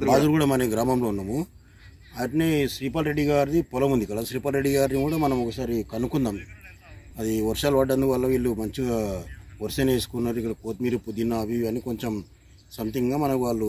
బాదురుగూడెం అనే గ్రామంలో ఉన్నాము అట్నే శ్రీపాల్ రెడ్డి గారిది పొలం ఉంది ఇక్కడ శ్రీపాల్ రెడ్డి గారిని కూడా మనం ఒకసారి కనుక్కుందాం అది వర్షాలు పడ్డందుకు వల్ల వీళ్ళు మంచిగా వర్షం వేసుకున్నారు ఇక్కడ కొత్తిమీర పుదీనా అవి ఇవి అని కొంచెం సంథింగ్గా మనకు వాళ్ళు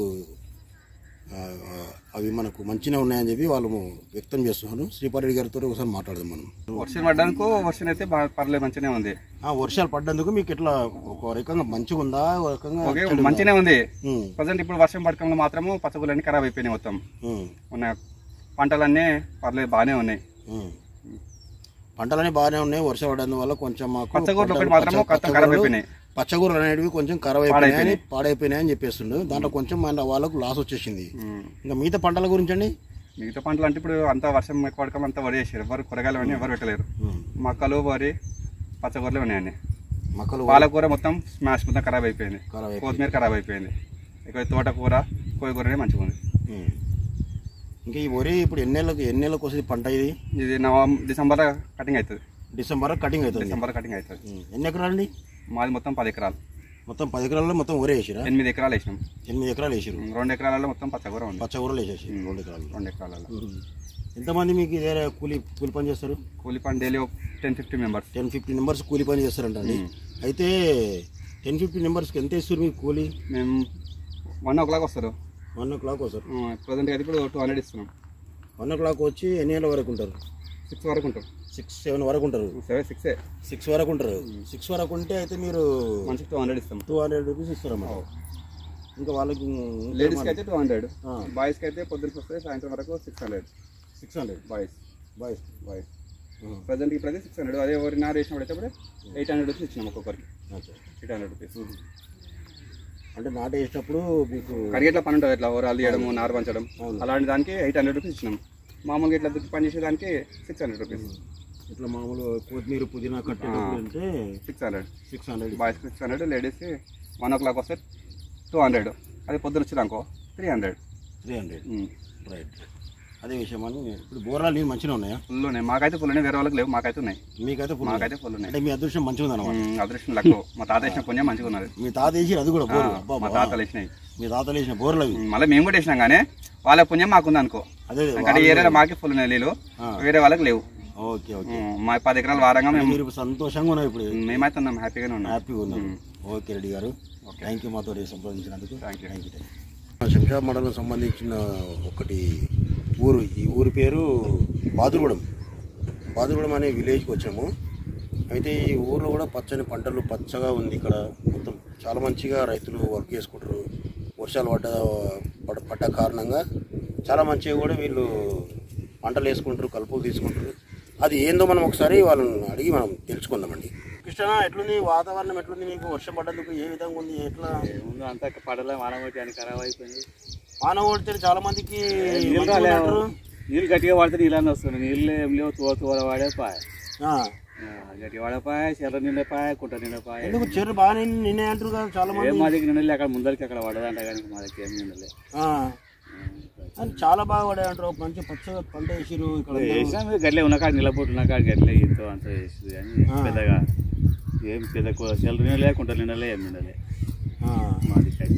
ఆ, అవి మనకు మంచిగా ఉన్నాయని చెప్పి వాళ్ళు వ్యక్తం చేస్తున్నారు శ్రీపాల్ రెడ్డి గారితో ఒకసారి మాట్లాడదాం మనం వర్షం పడ్డానికి వర్షం అయితే బాగా పర్లేదు మంచిగానే ఉంది ఆ, వర్షాలు పడ్డందుకు మీకు ఇట్లా ఒక రకంగా మంచిగా ఉందా ఒక రకంగా ఓకే చెడుగా ఉందా? మంచిగానే ఉంది ఉమ్, ప్రజెంట్ ఇప్పుడు వర్షం పడకంలో మాత్రము పచ్చగులన్నీ ఖరాబ్ అయిపోయినాయి మొత్తం ఉమ్, ఉన్న పంటలన్నీ పర్లేదు బాగానే ఉన్నాయి ఉమ్. పంటలన్నీ బాగానే ఉన్నాయి వర్షం పడడం వల్ల కొంచెం మాకు పచ్చగూరలు ఒకటి పంటలు- మాత్రము పచ్చ- కొత్త ఖరాబ్ పచ్చగూరలు- అయిపోయినాయి పచ్చగూరలు అనేటివి కొంచెం ఖరాబ్ అయిపోయినాయని పాడైపోయినాయి. పాడైపోయినాయని చెప్పేస్తుండు దాంట్లో కొంచెం మన వాళ్ళకు లాస్ వచ్చేసింది ఉమ్. ఇంకా మిగతా పంటల గురించి అండి మిగతా పంటలు అంటే ఇప్పుడు అంతా వర్షం ఎక్కువ పడకం అంతా వరి వేసారు ఎవరు కూరగాయలు అన్నీ ఎవరు పెట్టలేరు మొక్కలు వరి పచ్చకూరలు ఉన్నాయండి మొక్కలు పాలకూర మొత్తం స్మాష్ మొత్తం ఖరాబ్ అయిపోయింది ఖరాబ్ అయిపోయింది కొత్తిమీర ఖరాబ్ అయిపోయింది ఇక తోటకూర కోయకూరనే మంచిగా ఉంది ఉమ్. ఇంకా ఈ వరి ఇప్పుడు ఎన్ని నెలలకు ఎన్ని నెలలకు వస్తుంది పంట ఇది ఇది నవం డిసెంబర్ కటింగ్ అవుతుంది డిసెంబర్ కటింగ్ అవుతుంది డిసెంబర్ కటింగ్ అవుతుంది ఉమ్. ఎన్ని ఎకరాలు అండి మాది మొత్తం పది ఎకరాలు మొత్తం పది ఎకరాల్లో మొత్తం వరి వేసిరా ఎనిమిది ఎకరాలు వేసినాం ఎనిమిది ఎకరాలు వేసిరు ఉమ్, రెండు ఎకరాలలో మొత్తం పచ్చకూర ఉంది పచ్చగూరలు వేసేసి రెండు ఎకరాలు రెండు ఎకరాలలో ఎంతమంది మీకు ఇదే కూలి కూలి పని చేస్తారు కూలి పని daily ten fifty members ten fifty members కూలి పని చేస్తారంటండి అయితే టెన్ ఫిఫ్టీ మెంబర్స్కి ఎంత ఇస్తారు మీకు కూలి మేము వన్ ఓ క్లాక్ వస్తారు వన్ ఓ క్లాక్ వస్తారు ప్రజెంట్ అయితే ఇప్పుడు టూ హండ్రెడ్ ఇస్తున్నాం వన్ ఓ క్లాక్ వచ్చి ఎన్ని గంటల వరకు ఉంటారు సిక్స్ వరకు ఉంటాం సిక్స్ సెవెన్ వరకు ఉంటారు సెవెన్ సిక్సే సిక్స్ వరకు ఉంటారు సిక్స్ వరకు ఉంటే అయితే మీరు మంచికి టూ హండ్రెడ్ ఇస్తాం టూ హండ్రెడ్ రూపీస్ ఇస్తారన్నమాట ఇంకా వాళ్ళకి లేడీస్కి అయితే టూ హండ్రెడ్ ఆ. బాయ్స్కి అయితే పొద్దున్నకి వస్తే సాయంత్రం వరకు six hundred six hundred boys boys boys present ఇప్పుడు అయితే సిక్స్ హండ్రెడ్ అదే ఎవరి నారు వేసినప్పుడు అయితే ఎయిట్ హండ్రెడ్ రూపీస్ ఇచ్చినాం ఒక్కొక్కరికి ఎయిట్ హండ్రెడ్ రూపీస్ అంటే నాటు వేసేటప్పుడు మీకు కడిగేట్లా పని ఉంటుంది ఇట్లా ఓవరాల్ తీయడము నారు పంచడం అవును. అలాంటి దానికి ఎయిట్ హండ్రెడ్ రూపీస్ ఇచ్చినాం మామూలుగా ఇట్లా దుక్కి పని చేసేదానికి సిక్స్ హండ్రెడ్ రూపీస్ ఇట్లా మామూలు కొత్తిమీర పుదీనా కట్టేటప్పుడు అంటే సిక్స్ హండ్రెడ్ సిక్స్ హండ్రెడ్ బాయ్స్కి సిక్స్ హండ్రెడ్ లేడీస్కి వన్ ఓ క్లాక్ వస్తే టూ హండ్రెడ్ అదే పొద్దున వచ్చిందనుకో three hundred three hundred right అదే విషయం అని ఇప్పుడు బోరాలు నీళ్ళు మంచిగా ఉన్నాయా ఫుల్ ఉన్నాయి మాకైతే ఫుల్ ఉన్నాయి వేరే వాళ్ళకి లేవు మాకైతే ఉన్నాయి మీకైతే ఫుల్ మాకైతే ఫుల్ ఉన్నాయి అంటే మీ అదృష్టం మంచిగా ఉందన్నమాట ఉమ్, అదృష్టం లక్కు మా తాత వేసిన పుణ్యం మంచిగా ఉన్నది మీ తాత వేసి అది కూడా ఆ, బోర్లు అబ్బా మా అబ్బా. తాతలు వేసినాయి మీ తాతలు వేసిన బోర్లు అవి ఉమ్, మళ్ళీ మేము కూడా వేసినాం కానీ వాళ్ళ పుణ్యం మాకుంది అనుకో అదే అక్కడ ఈ ఏరియాలో మాకే ఫుల్ ఉన్నాయి నీళ్ళు ఆ. వేరే వాళ్ళకి లేవు ఓకే ఓకే ఉమ్, మా పది ఎకరాల వారంగా మేము మీరు ఇప్పుడు సంతోషంగా ఉన్నారు ఇప్పుడు మేమైతే ఉన్నాం హ్యాపీగానే ఉన్నాం హ్యాపీగా ఉన్నారు ఓకే రెడ్డి గారు థ్యాంక్ యూ మాతో సంప్రదించినందుకు థ్యాంక్ యూ థ్యాంక్ యూ శంషాబ్ మండలం సంబంధించిన ఒకటి ఊరు ఈ ఊరి పేరు బాదురుగూడెం బాదురుగూడెం అనే విలేజ్కి వచ్చాము అయితే ఈ ఊర్లో కూడా పచ్చని పంటలు పచ్చగా ఉంది ఇక్కడ మొత్తం చాలా మంచిగా రైతులు వర్క్ చేసుకుంటారు వర్షాలు పడ్డ పడ్డ పడ్డ కారణంగా చాలా మంచిగా కూడా వీళ్ళు పంటలు వేసుకుంటారు కలుపులు తీసుకుంటారు అది ఏందో మనం ఒకసారి వాళ్ళని అడిగి మనం తెలుసుకుందామండి కృష్ణ ఎట్లుంది వాతావరణం ఎట్లుంది మీకు వర్షం పడ్డందుకు ఏ విధంగా ఉంది ఎట్లా ముందు అంతా పడలే వానబట్టి ఖరాబ్ అయిపోయింది వాన కొడితే చాలా మందికి నీళ్ళు మంచిగా రాలే. ఉన్నట్టు. నీళ్ళు గట్టిగా పడితే నీళ్ళు అన్నీ వస్తున్నాయి నీళ్ళు ఏం లేవు తోర తోర వాడే పాయ ఆ, గట్టిగా వాడపాయ చెర్ర నిండే పాయ కుట్ట నిండే పాయ ఎందుకు చెర్రు బాగానే నిన్నే అంటారు కదా చాలా ఏం మంది మా దగ్గర నిండలే అక్కడ ముందరికి అక్కడ పడదంట కానీ మా దగ్గర ఏం నిండలే ఆ, అని చాలా బాగా పడే అంటారు ఒక మంచి పచ్చగా పంట వేసిరు ఇక్కడ వేసినా మీరు గట్లే ఉన్న కాడ నిలబొట్టు ఉన్న కాడ గట్లే ఇంతో అంత వేసింది కానీ ఆ. పెద్దగా ఏం పెద్ద చెల్ల నిండలే కుంట నిండలే ఏం నిండలే ఆ, మాది కట్టి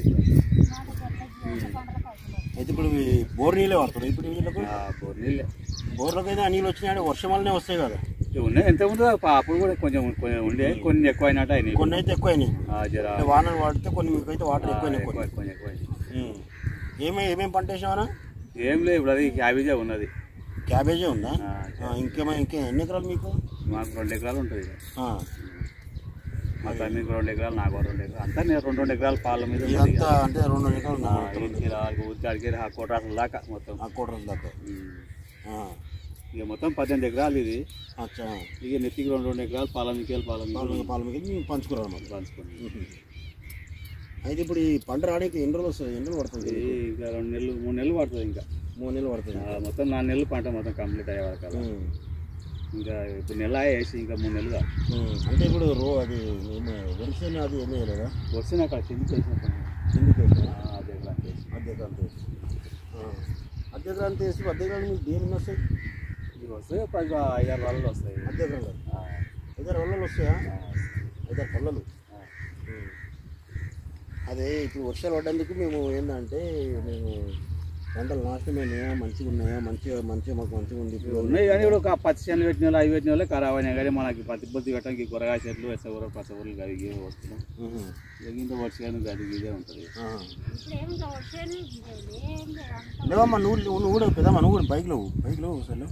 అయితే ఇప్పుడు ఇవి బోర్ నీళ్ళే వాడుతారు ఇప్పుడు వీళ్ళకు బోర్ నీళ్ళే బోర్లకు అయితే ఆ నీళ్ళు వచ్చినాయంటే వర్షం వల్లనే వస్తాయి కదా ఇవి ఉన్నాయి ఎంత ఉందో అప్పుడు కూడా కొంచెం కొంచెం ఉండే కొన్ని ఎక్కువ అయినట్టు అయినాయి కొన్ని అయితే ఎక్కువైనాయి ఆ, జర అంటే వానలు వాడితే కొన్ని మీకు అయితే వాటర్ ఆ, ఎక్కువైనాయి ఎక్కువ కొన్ని ఎక్కువ ఎక్కువ అయినాయి. ఉమ్. ఏమేమి ఏమేమి పంట వేసామన్నా ఏం లేదు ఇప్పుడు అది క్యాబేజే ఉన్నది క్యాబేజీ ఉందా ఆ, ఆ, ఇంకేమో ఇంకే ఎన్ని ఎకరాలు మీకు మాకు రెండు ఎకరాలు ఉంటుంది ఆ, మా తమ్మికి రెండు ఎకరాలు నాకు రెండు ఎకరాలు అంతా నేను రెండు రెండు ఎకరాల పాల మీద ఉన్నది ఇదంతా అంటే రెండు ఎకరాలు ఆ, ఉన్నాయి ఇంటికి రావాలి ఉద్దాడికి ఆ కోటాసుల దాకా మొత్తం ఆ కోటల దాకా ఉమ్. ఆ, ఇక మొత్తం పద్దెనిమిది ఎకరాలు ఇది అచ్చా ఇక నెత్తికి రెండు రెండు ఎకరాలు పాల మికేలు పాల పాలు పాలు మీకు మీరు పంచుకున్నారు అన్నమాట పంచుకోండి అయితే ఇప్పుడు ఈ పంట రావడానికి ఎన్ని రోజులు వస్తుంది ఎన్ని రోజులు పడుతుంది ఇది ఇంకా రెండు నెలలు మూడు నెలలు పడుతుంది ఇంకా మూడు నెలలు పడుతుంది ఆ, మొత్తం నాలుగు నెలలు పంట మొత్తం కంప్లీట్ అయ్యే వరకు అలా. ఉమ్. ఇంకా ఇప్పుడు నెల వేసి ఇంకా మూడు నెలలు కాదు. ఉమ్. అంటే ఇప్పుడు రో అది వరిసేన అది ఏమీ లేదా వస్తే నాకు అక్కడ కిందికి వేసినట్టు కిందికి వేసి అదే ప్లాన్ చేసి అద్దెకాంత వేసి అద్దెకాంత వేసి అద్దెకాంత మీకు దేని మీద వస్తాయి ఇది వస్తే పది ఐదారు రోజులు వస్తాయి అద్దెకాంత ఆ, ఐదారు పళ్ళలు వస్తాయా ఆ, ఐదారు పళ్ళలు ఆ. అదే ఇప్పుడు వర్షాలు పడ్డందుకు మేము ఏంటంటే మేము పంటలు నాశనమైనాయా మంచిగా ఉన్నాయా మంచిగా మంచిగా మాకు మంచిగా ఉంది ఇప్పుడు ఉన్నాయి కానీ ఇప్పుడు ఒక పత్తి చేనులు పెట్టిన వాళ్ళు అవి పెట్టిన వాళ్ళు ఖరాబ్ అయినాయి కానీ మనకి పత్తి పొత్తి పెట్టడానికి కూరగాయ చెట్లు వెచ్చగూర పచ్చగూరలు గది ఇవే వస్తున్నాం ఉహు. ఇంత వర్షాలు గది ఇదే ఉంటుంది ఆహా. ఏం కావచ్చు ఏం లేదు లేవమ్మా నువ్వు నువ్వు నువ్వు కూడా పెద్దమ్మా నువ్వు కూడా బైక్లో బైక్లో అసలు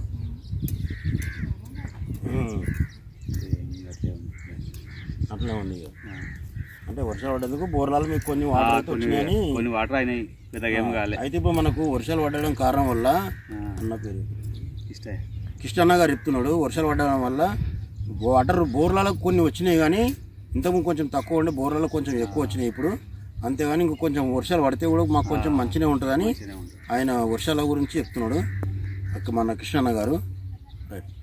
అట్లా ఉంది ఇక. అంటే వర్షాలు పడ్డందుకు బోర్లాలు మీకు కొన్ని వాటర్ అయితే కొన్ని వచ్చినాయని కొన్ని వాటర్ అయినాయి పెద్దగా ఏం కాలే అయితే ఇప్పుడు మనకు వర్షాలు పడడం కారణం వల్ల ఆ, అన్న పేరు ఇష్టే కిష్టన్న గారు చెప్తున్నాడు వర్షాలు పడడం వల్ల వాటర్ బోర్లలో కొన్ని వచ్చినాయి కానీ ఇంతకుముందు కొంచెం తక్కువ ఉండే బోర్లలో కొంచెం ఎక్కువ వచ్చినాయి ఇప్పుడు అంతేగాని ఇంక కొంచెం వర్షాలు పడితే కూడా మాకు కొంచెం మంచిగా ఉంటుందని మంచిగానే ఉంటుంది ఆయన వర్షాల గురించి చెప్తున్నాడు అక్క మన కృష్ణన్న గారు రైట్